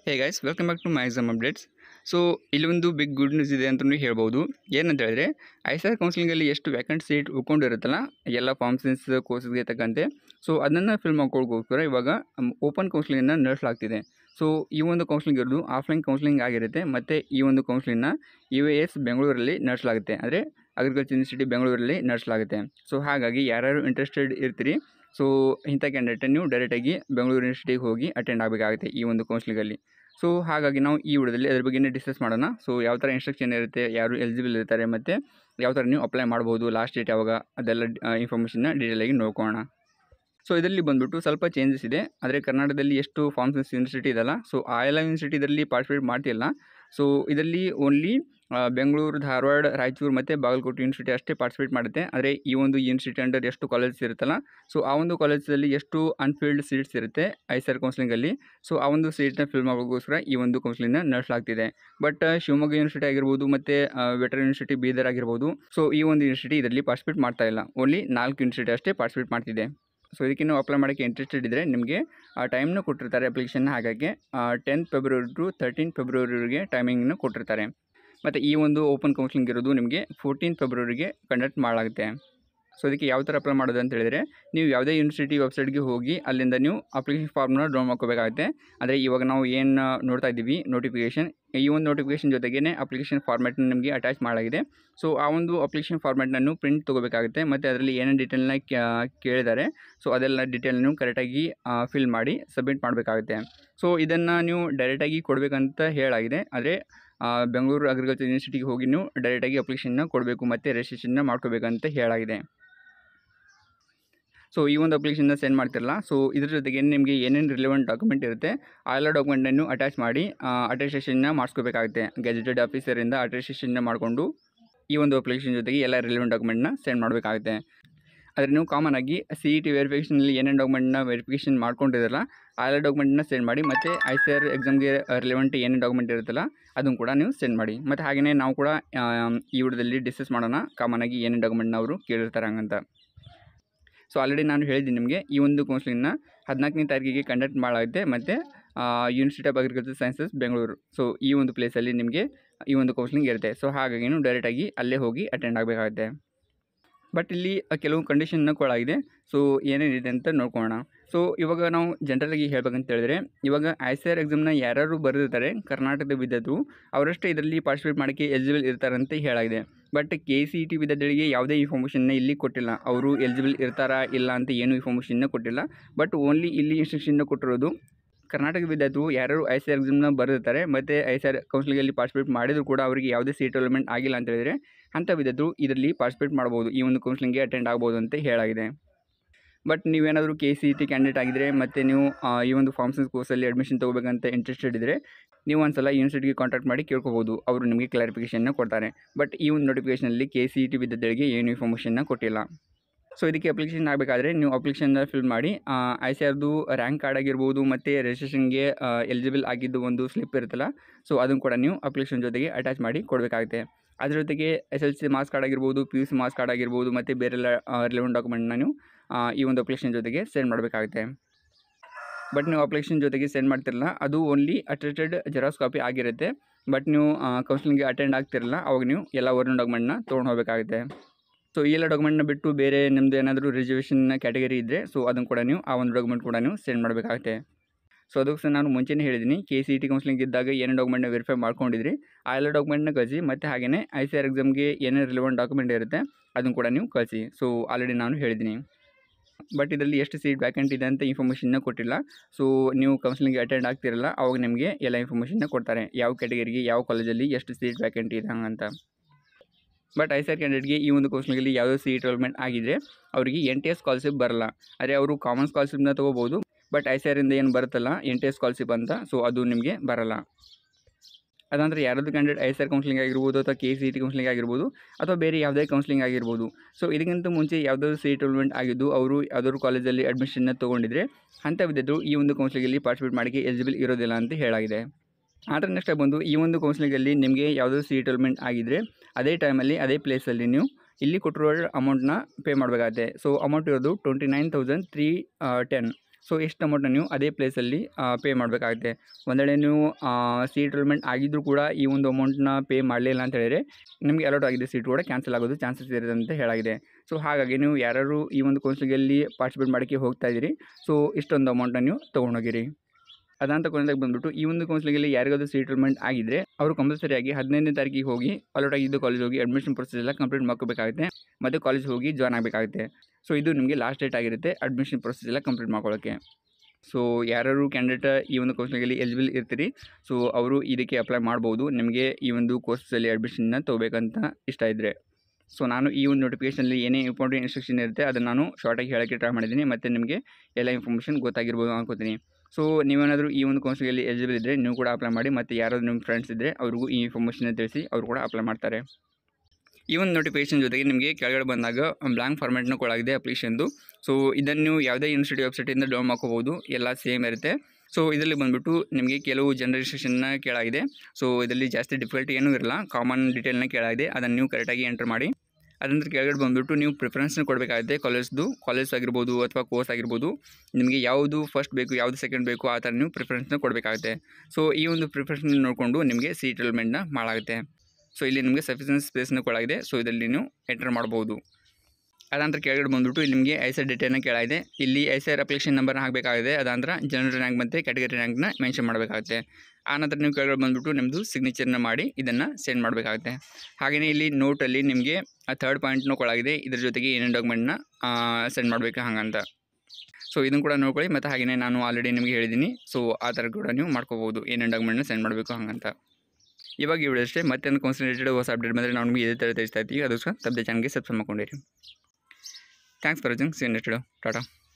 hey guys welcome back to my exam updates so ಇಲ್ಲಿ ಒಂದು big good news ಇದೆ ಅಂತಲೂ ಹೇಳ್ಬೋದು ಏನಂತ ಹೇಳಿದ್ರೆ ಐ ಸಿ ಆರ್ ಕೌನ್ಸಿಲಿಂಗಲ್ಲಿ ಎಷ್ಟು ವ್ಯಾಕೆಂಟ್ ಸೀಟ್ ಉಳ್ಕೊಂಡಿರುತ್ತಲ್ಲ ಎಲ್ಲ ಫಾರ್ಮ್ಸನ್ಸ್ ಕೋರ್ಸಸ್ಗೆ ತಕ್ಕಂತೆ ಸೊ ಅದನ್ನು ಫಿಲ್ ಮಾಡ್ಕೊಳ್ಳೋಕ್ಕೋಸ್ಕರ ಇವಾಗ ಓಪನ್ ಕೌನ್ಸಿಲಿಂಗನ್ನು ನಡೆಸಲಾಗ್ತಿದೆ ಸೊ ಈ ಒಂದು ಕೌನ್ಸಿಲಿಂಗ್ ಇರೋದು ಆಫ್ಲೈನ್ ಕೌನ್ಸಿಲಿಂಗ್ ಆಗಿರುತ್ತೆ ಮತ್ತು ಈ ಒಂದು ಕೌನ್ಸಿಲಿಂಗ್ನ ಯು ಎ ಎಸ್ ಬೆಂಗಳೂರಲ್ಲಿ ನಡೆಸಲಾಗುತ್ತೆ ಅಂದರೆ ಅಗ್ರಿಕಲ್ಚರ್ ಯೂನಿವರ್ಸಿಟಿ ಬೆಂಗಳೂರಲ್ಲಿ ನಡೆಸಲಾಗುತ್ತೆ ಸೊ ಹಾಗಾಗಿ ಯಾರ್ಯಾರು ಇಂಟ್ರೆಸ್ಟೆಡ್ ಇರ್ತೀರಿ ಸೊ ಇಂಥ ಕ್ಯಾಂಡಿಡೇಟ್ ನೀವು ಡೈರೆಕ್ಟಾಗಿ ಬೆಂಗಳೂರು ಯೂನಿವರ್ಸಿಟಿಗೆ ಹೋಗಿ ಅಟೆಂಡ್ ಆಗಬೇಕಾಗುತ್ತೆ ಈ ಒಂದು ಕೌನ್ಸಿಲಿಂಗಲ್ಲಿ ಸೊ ಹಾಗಾಗಿ ನಾವು ಈ ವಿಡಿಯೋದಲ್ಲಿ ಅದ್ರ ಬಗ್ಗೆ ಡಿಸ್ಕಸ್ ಮಾಡೋಣ ಸೊ ಯಾವ ಥರ ಇನ್ಸ್ಟ್ರಕ್ಷನ್ ಇರುತ್ತೆ ಯಾರು ಎಲಿಜಿಬಲ್ ಇರ್ತಾರೆ ಮತ್ತು ಯಾವ ಥರ ನೀವು ಅಪ್ಲೈ ಮಾಡ್ಬೋದು ಲಾಸ್ಟ್ ಡೇಟ್ ಯಾವಾಗ ಅದೆಲ್ಲ ಇನ್ಫಾರ್ಮೇಷನ್ನ ಡೀಟೇಲಾಗಿ ನೋಡ್ಕೊಳ್ಳೋಣ ಸೊ ಇದರಲ್ಲಿ ಬಂದುಬಿಟ್ಟು ಸ್ವಲ್ಪ ಚೇಂಜಸ್ ಇದೆ ಆದರೆ ಕರ್ನಾಟಕದಲ್ಲಿ ಎಷ್ಟು ಫಾರ್ಮ್ಸಸ್ ಯೂನಿವರ್ಸಿಟಿ ಇದೆಲ್ಲ ಸೊ ಆ ಎಲ್ಲ ಯೂನಿವರ್ಸಿಟಿ ಇದರಲ್ಲಿ ಪಾರ್ಟಿಸಿಪೇಟ್ ಮಾಡ್ತಿಲ್ಲ ಸೊ ಇದರಲ್ಲಿ ಓನ್ಲಿ ಬೆಂಗಳೂರು ಧಾರವಾಡ ರಾಯಚೂರು ಮತ್ತು ಬಾಗಲಕೋಟೆ ಯೂನಿವರ್ಸಿಟಿ ಅಷ್ಟೇ ಪಾರ್ಟಿಸಿಪೇಟ್ ಮಾಡುತ್ತೆ ಆದರೆ ಈ ಒಂದು ಯೂನಿವರ್ಸಿಟಿ ಅಂಡರ್ ಎಷ್ಟು ಕಾಲೇಜಸ್ ಇರುತ್ತಲ್ಲ ಸೊ ಆ ಒಂದು ಕಾಲೇಜಲ್ಲಿ ಎಷ್ಟು ಅನ್ಫಿಲ್ಡ್ ಸೀಟ್ಸ್ ಇರುತ್ತೆ ಐ ಸಿ ಆರ್ ಕೌನ್ಸಿಲಿಂಗಲ್ಲಿ ಸೊ ಆ ಒಂದು ಸೀಟ್ನ ಫಿಲ್ ಮಾಡೋಕ್ಕೋಸ್ಕರ ಈ ಒಂದು ಕೌನ್ಸಿಲಿಂಗ್ನ ನಡೆಸಲಾಗ್ತಿದೆ ಬಟ್ ಶಿವಮೊಗ್ಗ ಯೂನಿವರ್ಸಿಟಿ ಆಗಿರ್ಬೋದು ಮತ್ತು ವೆಟರ್ ಯೂನಿವರ್ಸಿಟಿ ಬೀದರ್ ಆಗಿರ್ಬೋದು ಸೊ ಈ ಒಂದು ಯೂನಿವರ್ಸಿಟಿ ಇದರಲ್ಲಿ ಪಾರ್ಟಿಸಿಪೇಟ್ ಮಾಡ್ತಾ ಇಲ್ಲ ಓನ್ಲಿ ನಾಲ್ಕು ಯೂನಿವರ್ಸಿಟಿ ಅಷ್ಟೇ ಪಾರ್ಟಿಸಿಪೇಟ್ ಮಾಡ್ತಿದೆ ಸೊ ಇದಕ್ಕೆ ನೀವು ಅಪ್ಲೈ ಮಾಡೋಕ್ಕೆ ಇಂಟ್ರೆಸ್ಟೆಡ್ ಇದ್ದರೆ ನಿಮಗೆ ಆ ಟೈಮ್ನ ಕೊಟ್ಟಿರ್ತಾರೆ ಅಪ್ಲಿಕೇಶನ್ ಹಾಗಾಗಿ ಟೆಂತ್ ಫೆಬ್ರವರಿ ಟು ತರ್ಟೀನ್ ಫೆಬ್ರವರಿವರೆಗೆ ಟೈಮಿಂಗ್ನ ಕೊಟ್ಟಿರ್ತಾರೆ ಮತ್ತು ಈ ಒಂದು ಓಪನ್ ಕೌನ್ಸಿಲಿಂಗ್ ಇರೋದು ನಿಮಗೆ ಫೋರ್ಟೀನ್ ಫೆಬ್ರವರಿಗೆ ಕಂಡಕ್ಟ್ ಮಾಡಲಾಗುತ್ತೆ ಸೊ ಇದಕ್ಕೆ ಯಾವ ಥರ ಅಪ್ಲೈ ಮಾಡೋದು ಅಂತ ಹೇಳಿದರೆ ನೀವು ಯಾವುದೇ ಯೂನಿವರ್ಸಿಟಿ ವೆಬ್ಸೈಟ್ಗೆ ಹೋಗಿ ಅಲ್ಲಿಂದ ನೀವು ಅಪ್ಲಿಕೇಶನ್ ಫಾರ್ಮ್ನ ಡೌನ್ ಮಾಡ್ಕೋಬೇಕಾಗುತ್ತೆ ಅಂದರೆ ಇವಾಗ ನಾವು ಏನು ನೋಡ್ತಾ ಇದ್ದೀವಿ ನೋಟಿಫಿಕೇಷನ್ ಈ ಒಂದು ನೋಟಿಫಿಕೇಷನ್ ಜೊತೆಗೇ ಅಪ್ಲಿಕೇಶನ್ ಫಾರ್ಮ್ಯಾಟ್ನ ನಿಮಗೆ ಅಟ್ಯಾಚ್ ಮಾಡಲಾಗಿದೆ ಸೊ ಆ ಒಂದು ಅಪ್ಲಿಕೇಶನ್ ಫಾರ್ಮ್ಯಾಟ್ನನ್ನು ಪ್ರಿಂಟ್ ತೊಗೋಬೇಕಾಗುತ್ತೆ ಮತ್ತು ಅದರಲ್ಲಿ ಏನೇನು ಡೀಟೇಲ್ನ ಕೇಳಿದ್ದಾರೆ ಸೊ ಅದೆಲ್ಲ ಡೀಟೇಲ್ ನೀವು ಕರೆಕ್ಟಾಗಿ ಫಿಲ್ ಮಾಡಿ ಸಬ್ಮಿಟ್ ಮಾಡಬೇಕಾಗುತ್ತೆ ಸೊ ಇದನ್ನು ನೀವು ಡೈರೆಕ್ಟಾಗಿ ಕೊಡಬೇಕಂತ ಹೇಳಾಗಿದೆ ಆದರೆ ಬೆಂಗಳೂರು ಅಗ್ರಿಕಲ್ಚರ್ ಯೂನಿವರ್ಸಿಟಿಗೆ ಹೋಗಿ ನೀವು ಡೈರೆಕ್ಟಾಗಿ ಅಪ್ಲಿಕೇಶನ್ನ ಕೊಡಬೇಕು ಮತ್ತು ರಿಜಿಸ್ಟ್ರೇಷನ್ನ ಮಾಡ್ಕೋಬೇಕಂತ ಹೇಳಾಗಿದೆ ಸೊ ಈ ಒಂದು ಅಪ್ಲಿಕೇಶನ್ನ ಸೆಂಡ್ ಮಾಡ್ತಿರಲ್ಲ ಸೊ ಇದ್ರ ಜೊತೆಗೆ ನಿಮಗೆ ಏನೇನು ರಿಲೆವೆಂಟ್ ಡಾಕ್ಯುಮೆಂಟ್ ಇರುತ್ತೆ ಆ ಎಲ್ಲ ಡಾಕ್ಯುಮೆಂಟನ್ನು ಅಟ್ಯಾಚ್ ಮಾಡಿ ಅಟೆಸ್ಟೇಷನ್ನ ಮಾಡಿಸ್ಕೋಬೇಕಾಗುತ್ತೆ ಗೆಜೆಟೆಡ್ ಆಫೀಸರಿಂದ ಅಟೆಸ್ಟೇಷನ್ನ ಮಾಡಿಕೊಂಡು ಈ ಒಂದು ಅಪ್ಲಿಕೇಶನ್ ಜೊತೆಗೆ ಎಲ್ಲ ರಿಲೆವೆಂಟ್ ಡಾಕ್ಯುಮೆಂಟ್ನ ಸೆಂಡ್ ಮಾಡಬೇಕಾಗುತ್ತೆ ಆದರೆ ನೀವು ಕಾಮನ್ ಆಗಿ ಸಿ ಇ ಟಿ ವೆರಿಫಿಕೇಷನಲ್ಲಿ ಏನೇನು ಡಾಕ್ಯುಮೆಂಟ್ನ ವೆರಿಫಿಕೇಷನ್ ಮಾಡ್ಕೊಂಡಿರಲ್ಲ ಆ ಎಲ್ಲ ಡಾಕ್ಯುಮೆಂಟ್ನ ಸೆಂಡ್ ಮಾಡಿ ಮತ್ತು ಐ ಸಿ ಆರ್ ಎಕ್ಸಾಮ್ಗೆ ರಿಲೆವೆಂಟ್ ಏನೇನು ಡಾಕ್ಯುಮೆಂಟ್ ಇರುತ್ತಲ್ಲ ಅದನ್ನು ಕೂಡ ನೀವು ಸೆಂಡ್ ಮಾಡಿ ಮತ್ತು ಹಾಗೆಯೇ ನಾವು ಕೂಡ ಈ ವಿಡಿಯೋದಲ್ಲಿ ಡಿಸ್ಕಸ್ ಮಾಡೋಣ ಕಾಮನ್ ಆಗಿ ಏನೇನು ಡಾಕ್ಯುಮೆಂಟ್ನ ಅವರು ಕೇಳಿರ್ತಾರೆ ಹಂಗಂತ ಸೊ ಆಲ್ರೆಡಿ ನಾನು ಹೇಳಿದ್ದೀನಿ ನಿಮಗೆ ಈ ಒಂದು ಕೌನ್ಸಿಲಿಂಗ್ನ ಹದಿನಾಲ್ಕನೇ ತಾರೀಕಿಗೆ ಕಂಡಕ್ಟ್ ಮಾಡಲಾಗುತ್ತೆ ಮತ್ತು university of agriculture sciences Bengaluru so ಈ ಒಂದು ಪ್ಲೇಸಲ್ಲಿ ನಿಮಗೆ ಈ ಒಂದು ಕೌನ್ಸಿಲಿಂಗ್ ಇರುತ್ತೆ ಸೊ ಹಾಗಾಗಿ ನೀವು ಡೈರೆಕ್ಟಾಗಿ ಅಲ್ಲೇ ಹೋಗಿ ಅಟೆಂಡ್ ಆಗಬೇಕಾಗುತ್ತೆ ಬಟ್ ಇಲ್ಲಿ ಕೆಲವು ಕಂಡೀಷನ್ನ ಕೊಡಲಾಗಿದೆ ಸೊ ಏನೇನಿದೆ ಅಂತ ನೋಡ್ಕೊಳ್ಳೋಣ ಸೊ ಇವಾಗ ನಾವು ಜನರಲಾಗಿ ಹೇಳ್ಬೇಕಂತ ಹೇಳಿದ್ರೆ ಇವಾಗ ಐ ಸಿ ಆರ್ ಎಕ್ಸಾಮ್ನ ಯಾರ್ಯಾರು ಬರೆದಿರ್ತಾರೆ ಕರ್ನಾಟಕದ ವಿದ್ಯಾರ್ಥಿಗಳು ಅವರಷ್ಟೇ ಇದರಲ್ಲಿ ಪಾರ್ಟಿಸಿಪೇಟ್ ಮಾಡೋಕ್ಕೆ ಎಲಿಜಿಬಲ್ ಇರ್ತಾರಂತ ಹೇಳಾಗಿದೆ ಬಟ್ ಕೆ ಸಿ ಟಿ ವಿದ್ಯಾರ್ಥಿಗಳಿಗೆ ಯಾವುದೇ ಇನ್ಫಾರ್ಮೇಷನ್ನ ಇಲ್ಲಿ ಕೊಟ್ಟಿಲ್ಲ ಅವರು ಎಲಿಜಿಬಲ್ ಇರ್ತಾರಾ ಇಲ್ಲ ಅಂತ ಏನು ಇನ್ಫಾರ್ಮೇಷನ್ನ ಕೊಟ್ಟಿಲ್ಲ ಬಟ್ ಓನ್ಲಿ ಇಲ್ಲಿ ಇನ್ಸ್ಟ್ರಕ್ಷನ್ನ ಕೊಟ್ಟಿರೋದು ಕರ್ನಾಟಕ ವಿದ್ಯಾರ್ಥಿಗಳು ಯಾರು ಐ ಸಿ ಆರ್ ಎಕ್ಸಾಮ್ನ ಬರೆದಿರ್ತಾರೆ ಮತ್ತು ಐ ಸಿ ಆರ್ ಕೌನ್ಸಿಲಿಂಗಲ್ಲಿ ಪಾರ್ಟಿಸಿಪೇಟ್ ಮಾಡಿದ್ರು ಕೂಡ ಅವರಿಗೆ ಯಾವುದೇ ಸೀಟ್ ಅಲಾಟ್ಮೆಂಟ್ ಆಗಿಲ್ಲ ಅಂತ ಹೇಳಿದರೆ ಅಂಥ ವಿದ್ಯಾರ್ಥಿಗಳು ಇದರಲ್ಲಿ ಪಾರ್ಟಿಸಿಪೇಟ್ ಮಾಡ್ಬೋದು ಈ ಒಂದು ಕೌನ್ಸಿಲಿಂಗ್ಗೆ ಅಟೆಂಡ್ ಆಗ್ಬೋದು ಅಂತ ಹೇಳಾಗಿದೆ ಬಟ್ ನೀವೇನಾದರೂ ಕೆ ಸಿ ಟಿ ಕ್ಯಾಂಡಿಡೇಟ್ ಆಗಿದ್ದರೆ ಮತ್ತು ನೀವು ಈ ಒಂದು ಫಾರ್ಮ್ಸನ್ಸ್ ಕೋರ್ಸಲ್ಲಿ ಅಡ್ಮಿಷನ್ ತೊಗೋಬೇಕಂತ ಇಂಟ್ರೆಸ್ಟೆಡ್ ಇದ್ದರೆ ನೀವು ಒಂದು ಸಲ ಯೂನಿವರ್ಸಿಟಿಗೆ ಕಾಂಟ್ಯಾಕ್ಟ್ ಮಾಡಿ ಕೇಳ್ಕೊಬೋದು ಅವರು ನಿಮಗೆ ಕ್ಲಾರಿಫಿಕೇಷನ್ನ ಕೊಡ್ತಾರೆ ಬಟ್ ಈ ಒಂದು ನೋಟಿಫಿಕೇಷನಲ್ಲಿ ಕೆ ಸಿ ಟಿ ವಿದ್ಯಾರ್ಥಿಗಳಿಗೆ ಏನು ಇನ್ಫಾರ್ಮೇಷನ್ನ ಕೊಟ್ಟಿಲ್ಲ ಸೊ ಇದಕ್ಕೆ ಅಪ್ಲಿಕೇಶನ್ ಆಗಬೇಕಾದ್ರೆ ನೀವು ಅಪ್ಲಿಕೇಶನ್ನ ಫಿಲ್ ಮಾಡಿ ಐ ಸಿ ಆರ್ದು ರ್ಯಾಂಕ್ ಕಾರ್ಡ್ ಆಗಿರ್ಬೋದು ಮತ್ತು ರಿಜಿಸ್ಟ್ರೇಷನ್ಗೆ ಎಲಿಜಿಬಲ್ ಆಗಿದ್ದು ಒಂದು ಸ್ಲಿಪ್ ಇರುತ್ತಲ್ಲ ಸೊ ಅದನ್ನು ಕೂಡ ನೀವು ಅಪ್ಲಿಕೇಶನ್ ಜೊತೆಗೆ ಅಟ್ಯಾಚ್ ಮಾಡಿ ಕೊಡಬೇಕಾಗುತ್ತೆ ಅದ್ರ ಜೊತೆಗೆ S L C marks card ಆಗಿರ್ಬೋದು P U C marks card ಆಗಿರ್ಬೋದು ಮತ್ತು ಬೇರೆಲ್ಲ ರಿಲೆವೆಂಟ್ ಡಾಕ್ಯುಮೆಂಟ್ನ ನೀವು ಈ ಒಂದು ಅಪ್ಲಿಕೇಶನ್ ಜೊತೆಗೆ ಸೆಂಡ್ ಮಾಡಬೇಕಾಗುತ್ತೆ ಬಟ್ ನೀವು ಅಪ್ಲಿಕೇಶನ್ ಜೊತೆಗೆ ಸೆಂಡ್ ಮಾಡ್ತಿರಲ್ಲ ಅದು ಓನ್ಲಿ ಅಟೆಸ್ಟೆಡ್ ಜೆರಾಕ್ಸ್ ಕಾಪಿ ಆಗಿರುತ್ತೆ ಬಟ್ ನೀವು ಕೌನ್ಸಿಲಿಂಗ್ಗೆ ಅಟೆಂಡ್ ಆಗ್ತಿರಲ್ಲ ಅವಾಗ ನೀವು ಎಲ್ಲ ಒರಿಜಿನಲ್ ಡಾಕ್ಯುಮೆಂಟ್ನ ತೊಗೊಂಡು ಹೋಗಬೇಕಾಗುತ್ತೆ ಸೊ ಈ ಎಲ್ಲ ಡಾಕ್ಯುಮೆಂಟ್ನ ಬಿಟ್ಟು ಬೇರೆ ನಿಮ್ಮದು ಏನಾದರೂ ರಿಸರ್ವೇಷನ್ ಕ್ಯಾಟಗರಿ ಇದ್ದರೆ ಸೊ ಅದನ್ನು ಕೂಡ ನೀವು ಆ ಒಂದು ಡಾಕ್ಯುಮೆಂಟ್ ಕೂಡ ನೀವು ಸೆಂಡ್ ಮಾಡಬೇಕಾಗುತ್ತೆ ಸೊ ಅದಕ್ಕೆ ಸಹ ನಾನು ಮುಂಚೆನೇ ಹೇಳಿದ್ದೀನಿ ಕೆ ಸಿ ಟಿ ಕೌನ್ಸಿಲಿಂಗ್ ಇದ್ದಾಗ ಏನೇ ಡಾಕ್ಯುಮೆಂಟ್ನ ವೆರಿಫೈ ಮಾಡ್ಕೊಂಡಿದ್ರಿ ಆ ಎಲ್ಲ ಡಾಕ್ಯುಮೆಂಟ್ನ ಕಳಿಸಿ ಮತ್ತು ಹಾಗೆಯೇ ಐ ಸಿ ಆರ್ ಎಕ್ಸಾಮ್ಗೆ ಏನೇ ರಿಲೆವೆಂಟ್ ಡಾಕ್ಯುಮೆಂಟ್ ಇರುತ್ತೆ ಅದನ್ನು ಕೂಡ ನೀವು ಕಳಿಸಿ ಸೊ ಆಲ್ರೆಡಿ ನಾನು ಹೇಳಿದ್ದೀನಿ ಬಟ್ ಇದರಲ್ಲಿ ಎಷ್ಟು ಸೀಟ್ ವ್ಯಾಕೆಂಟ್ ಇದೆ ಅಂತ ಇನ್ಫಾರ್ಮೇಷನ್ನ ಕೊಟ್ಟಿಲ್ಲ ಸೊ ನೀವು ಕೌನ್ಸಿಲಿಂಗ್ಗೆ ಅಟೆಂಡ್ ಆಗ್ತಿರಲ್ಲ ಅವಾಗ ನಿಮಗೆ ಎಲ್ಲ ಇನ್ಫಾರ್ಮೇಷನ್ನ ಕೊಡ್ತಾರೆ ಯಾವ ಕ್ಯಾಟಗರಿಗೆ ಯಾವ ಕಾಲೇಜಲ್ಲಿ ಎಷ್ಟು ಸೀಟ್ ವ್ಯಾಕೆಂಟ್ ಇದೆ ಹಂಗಂತ ಬಟ್ ಐ ಸಿ ಆರ್ ಕ್ಯಾಂಡಿಡೇಟ್ಗೆ ಈ ಒಂದು ಕೌನ್ಸಿಲಿಂಗಲ್ಲಿ ಯಾವುದೋ ಸೀಟ್ ಡೆವಲಪ್ಮೆಂಟ್ ಆಗಿದ್ರೆ ಅವರಿಗೆ ಎನ್ ಟಿ ಎಸ್ ಸ್ಕಾಲರ್ಶಿಪ್ ಬರಲ್ಲ ಅದೇ ಅವರು ಕಾಮನ್ ಸ್ಕಾಲರ್ಶಿಪ್ನ ತೊಗೋಬೋದು ಬಟ್ ಐ ಸಿ ಆರಿಂದ ಏನು ಬರುತ್ತಲ್ಲ ಎನ್ ಟಿ ಎಸ್ ಸ್ಕಾಲರ್ಶಿಪ್ ಅಂತ ಸೊ ಅದು ನಿಮಗೆ ಬರಲ್ಲ ಅದಂದರೆ ಯಾರಾದರೂ candidate I C R counselling ಆಗಿರ್ಬೋದು ಅಥವಾ ಕೆ ಸಿ ಟಿ ಕೌನ್ಸಿಲಿಂಗ್ ಆಗಿರ್ಬೋದು ಅಥವಾ ಬೇರೆ ಯಾವುದೇ ಕೌನ್ಸಿಲಿಂಗ್ ಆಗಿರ್ಬೋದು ಸೊ ಇದಕ್ಕಿಂತ ಮುಂಚೆ ಯಾವುದಾದ್ರು ಸೀಟ್ ಡೆವಲಪ್ಮೆಂಟ್ ಆಗಿದ್ದು ಅವರು ಯಾವುದಾದ್ರು ಕಾಲೇಜಲ್ಲಿ ಅಡ್ಮಿಷನ್ನ ತೊಗೊಂಡಿದ್ರೆ ಅಂಥ ವಿದ್ಯಾರ್ಥಿಗಳು ಈ ಒಂದು ಕೌನ್ಸಿಲಿಂಗಲ್ಲಿ ಪಾರ್ಟಿಸಿಪೇಟ್ ಮಾಡೋಕ್ಕೆ ಎಲಿಜಿಬಲ್ ಇರೋದಿಲ್ಲ ಅಂತ ಹೇಳಾಗಿದೆ ಆದರೆ ನೆಕ್ಸ್ಟ್ ಬಂದು ಈ ಒಂದು ಕೌನ್ಸಿಲಿಂಗಲ್ಲಿ ನಿಮಗೆ ಯಾವುದಾದ್ರು ಸೀಟ್ ಡೆವಲಪ್ಮೆಂಟ್ ಆಗಿದ್ದರೆ ಅದೇ ಟೈಮಲ್ಲಿ ಅದೇ ಪ್ಲೇಸಲ್ಲಿ ನೀವು ಇಲ್ಲಿ ಕೊಟ್ಟಿರೋ ಅಮೌಂಟ್ನ ಪೇ ಮಾಡಬೇಕಾಗುತ್ತೆ ಸೊ ಅಮೌಂಟ್ ಇರೋದು twenty nine thousand three ten so ಎಷ್ಟು ಅಮೌಂಟ್ನ ನೀವು ಅದೇ ಪ್ಲೇಸಲ್ಲಿ ಪೇ ಮಾಡಬೇಕಾಗುತ್ತೆ ಒಂದು ವೇಳೆ ನೀವು ಸೀಟ್ ರಿಲ್ಮೆಂಟ್ ಆಗಿದ್ದರೂ ಕೂಡ ಈ ಒಂದು ಅಮೌಂಟ್ನ ಪೇ ಮಾಡಲಿಲ್ಲ ಅಂತ ಹೇಳಿದರೆ ನಿಮಗೆ ಅಲೌಟ್ ಆಗಿದೆ ಸೀಟ್ ಕೂಡ ಕ್ಯಾನ್ಸಲ್ ಆಗೋದು ಚಾನ್ಸಸ್ ಇರುತ್ತೆ ಅಂತ ಹೇಳಾಗಿದೆ ಸೊ ಹಾಗಾಗಿ ನೀವು ಯಾರು ಈ ಒಂದು ಕೌನ್ಸಿಲಿಂಗಲ್ಲಿ ಪಾರ್ಟಿಸಿಪೇಟ್ ಮಾಡೋಕ್ಕೆ ಹೋಗ್ತಾ ಇದ್ದೀರಿ ಸೊ ಇಷ್ಟೊಂದು ಅಮೌಂಟನ್ನು ನೀವು ತೊಗೊಂಡೋಗಿರಿ ಅದಂತ ಕೊನೆದಾಗ ಬಂದುಬಿಟ್ಟು ಈ ಒಂದು ಕೌನ್ಸಿಲಿಂಗಲ್ಲಿ ಯಾರಿಗಾದ್ರೂ ಸೀಟ್ ರಿಲ್ಮೆಂಟ್ ಆಗಿದ್ದರೆ ಅವರು ಕಂಪಲ್ಸರಿಯಾಗಿ ಹದಿನೈದನೇ ತಾರೀಕಿಗೆ ಹೋಗಿ ಅಲೌಟ್ ಆಗಿದ್ದು ಕಾಲೇಜ್ ಹೋಗಿ ಅಡ್ಮಿಷನ್ ಪ್ರೊಸೆಸ್ ಎಲ್ಲ ಕಂಪ್ಲೀಟ್ ಮಾಡ್ಕೋಬೇಕಾಗುತ್ತೆ ಮತ್ತು ಕಾಲೇಜ್ ಹೋಗಿ ಜಾಯ್ನ್ ಆಗಬೇಕಾಗುತ್ತೆ ಸೊ ಇದು ನಿಮಗೆ ಲಾಸ್ಟ್ ಡೇಟ್ ಆಗಿರುತ್ತೆ ಅಡ್ಮಿಷನ್ ಪ್ರೊಸೆಸ್ ಎಲ್ಲ ಕಂಪ್ಲೀಟ್ ಮಾಡ್ಕೊಳ್ಳೋಕ್ಕೆ ಸೊ ಯಾರು ಕ್ಯಾಂಡಿಡೇಟ್ ಈ ಒಂದು ಕೋರ್ಸ್ನಲ್ಲಿ ಎಲಿಜಿಬಲ್ ಇರ್ತೀರಿ ಸೊ ಅವರು ಇದಕ್ಕೆ ಅಪ್ಲೈ ಮಾಡ್ಬೋದು ನಿಮಗೆ ಈ ಒಂದು ಕೋರ್ಸಲ್ಲಿ ಅಡ್ಮಿಷನ್ನ ತೊಗೋಬೇಕಂತ ಇಷ್ಟ ಇದ್ದರೆ ಸೊ ನಾನು ಈ ಒಂದು ನೋಟಿಫಿಕೇಷನಲ್ಲಿ ಏನೇ ಇಂಪಾರ್ಟೆಂಟ್ ಇನ್ಸ್ಟ್ರಕ್ಷನ್ ಇರುತ್ತೆ ಅದನ್ನು ನಾನು ಶಾರ್ಟಾಗಿ ಹೇಳೋಕ್ಕೆ ಟ್ರೈ ಮಾಡಿದ್ದೀನಿ ಮತ್ತು ನಿಮಗೆ ಎಲ್ಲ ಇನ್ಫಾರ್ಮೇಷನ್ ಗೊತ್ತಾಗಿರ್ಬೋದು ಅನ್ಕೋತೀನಿ ಸೊ ನೀವೇನಾದರೂ ಈ ಒಂದು ಕೌನ್ಸಿಲಿಂಗಲ್ಲಿ ಎಲಿಜಿಬಲ್ ಇದ್ದರೆ ನೀವು ಕೂಡ ಅಪ್ಲೈ ಮಾಡಿ ಮತ್ತು ಯಾರಾದರೂ ನಿಮ್ಮ ಫ್ರೆಂಡ್ಸ್ ಇದ್ದರೆ ಅವ್ರಿಗೂ ಈ ಇನ್ಫಾರ್ಮೇಷನ್ ತಿಳಿಸಿ ಅವರು ಕೂಡ ಅಪ್ಲೈ ಮಾಡ್ತಾರೆ ಈ ಒಂದು ನೋಟಿಫಿಕೇಷನ್ ಜೊತೆಗೆ ನಿಮಗೆ ಕೆಳಗಡೆ ಬಂದಾಗ ಬ್ಲಾಂಕ್ ಫಾರ್ಮೆಟ್ನ ಕೊಡಾಗಿದೆ ಅಪ್ಲಿಕೇಶನ್ದು ಸೊ ಇದನ್ನು ನೀವು ಯಾವುದೇ ಯೂನಿವರ್ಸಿಟಿ ವೆಬ್ಸೈಟಿಂದ ಡೌನ್ ಮಾಡ್ಕೋಬೋದು ಎಲ್ಲ ಸೇಮ್ ಇರುತ್ತೆ ಸೊ ಇದರಲ್ಲಿ ಬಂದುಬಿಟ್ಟು ನಿಮಗೆ ಕೆಲವು ಜನರೇಷನ್ನ ಕೇಳಾಗಿದೆ ಸೊ ಇದರಲ್ಲಿ ಜಾಸ್ತಿ ಡಿಫಿಕಲ್ಟಿ ಏನೂ ಇರಲ್ಲ ಕಾಮನ್ ಡೀಟೇಲ್ನ ಕೇಳಾಗಿದೆ ಅದನ್ನು ನೀವು ಕರೆಕ್ಟಾಗಿ ಎಂಟರ್ ಮಾಡಿ ಅದಂತರ ಕೆಳಗಡೆ ಬಂದುಬಿಟ್ಟು ನೀವು ಪ್ರಿಫರೆನ್ಸ್ನ ಕೊಡಬೇಕಾಗುತ್ತೆ ಕಾಲೇಜ್ದು ಕಾಲೇಜ್ ಆಗಿರ್ಬೋದು ಅಥವಾ ಕೋರ್ಸ್ ಆಗಿರ್ಬೋದು ನಿಮಗೆ ಯಾವುದು ಫಸ್ಟ್ ಬೇಕು ಯಾವುದು ಸೆಕೆಂಡ್ ಬೇಕು ಆ ಥರ ನೀವು ಪ್ರಿಫರೆನ್ಸ್ನ ಕೊಡಬೇಕಾಗುತ್ತೆ ಸೊ ಈ ಒಂದು ಪ್ರಿಫರೆನ್ಸ್ನ ನೋಡಿಕೊಂಡು ನಿಮಗೆ ಸೀಟ್ ರಿಲ್ಮೆಂಟ್ನ ಮಾಡಾಗುತ್ತೆ ಸೊ ಇಲ್ಲಿ ನಿಮಗೆ ಸಫಿಷಿಯನ್ಸ್ ಸ್ಪೇಸ್ನ ಕೊಡಾಗಿದೆ ಸೊ ಇದರಲ್ಲಿ ನೀವು ಎಂಟರ್ ಮಾಡ್ಬೋದು ಅದಂತರ ಕೆಳಗಡೆ ಬಂದುಬಿಟ್ಟು ಇಲ್ಲಿ ನಿಮಗೆ ಐ ಸರ್ ಡೇಟನ್ನು ಕೇಳಾಗಿದೆ ಇಲ್ಲಿ ಐ ಸರ್ ಅಪ್ಲಿಕೇಶನ್ ನಂಬರ್ನ ಹಾಕಬೇಕಾಗಿದೆ ಅದಂತರ ಜನರಲ್ ರ್ಯಾಂಕ್ ಮತ್ತು ಕ್ಯಾಟಗರಿ ರ್ಯಾಂಕ್ನ ಮೆನ್ಷನ್ ಮಾಡಬೇಕಾಗುತ್ತೆ ಆನಂತರ ನೀವು ಕೆಳಗಡೆ ಬಂದುಬಿಟ್ಟು ನಿಮ್ಮದು ಸಿಗ್ನೇಚರ್ನ ಮಾಡಿ ಇದನ್ನು ಸೆಂಡ್ ಮಾಡಬೇಕಾಗುತ್ತೆ ಹಾಗೆಯೇ ಇಲ್ಲಿ ನೋಟಲ್ಲಿ ನಿಮಗೆ ಆ ಥರ್ಡ್ ಪಾಯಿಂಟ್ನೂ ಕೊಡಾಗಿದೆ ಇದ್ರ ಜೊತೆಗೆ ಏನೇನು ಡಾಕ್ಯುಮೆಂಟ್ನ ಸೆಂಡ್ ಮಾಡಬೇಕು ಹಾಗಂತ ಸೊ ಇದನ್ನು ಕೂಡ ನೋಡ್ಕೊಳ್ಳಿ ಮತ್ತು ಹಾಗೆಯೇ ನಾನು ಆಲ್ರೆಡಿ ನಿಮಗೆ ಹೇಳಿದ್ದೀನಿ ಸೊ ಆ ಥರ ಕೂಡ ನೀವು ಮಾಡ್ಕೋಬೋದು ಏನೇನು ಡಾಕ್ಯುಮೆಂಟ್ನ ಸೆಂಡ್ ಮಾಡಬೇಕು ಹಾಗಂತ ಇವಾಗ ಈ ವಿಡಿಯೋ ಅಷ್ಟೇ ಮತ್ತೆ ಕೌನ್ಸಿಲೇಟೆಡ್ ಹೊಸ ಅಪ್ಡೇಟ್ ಬಂದರೆ ನಾವು ನಿಮಗೆ ಇದೇ ಥರ ತಿಳಿಸ್ತಾ ಇರ್ತೀವಿ ಅದಕ್ಕೋಸ್ಕರ ತಪ್ಪದೆ ಚಾನಲ್ಗೆ ಸಬ್ಸ್ಕ್ರೈಬ್ ಮಾಡ್ಕೊಂಡಿರಿ thanks for watching see next Tata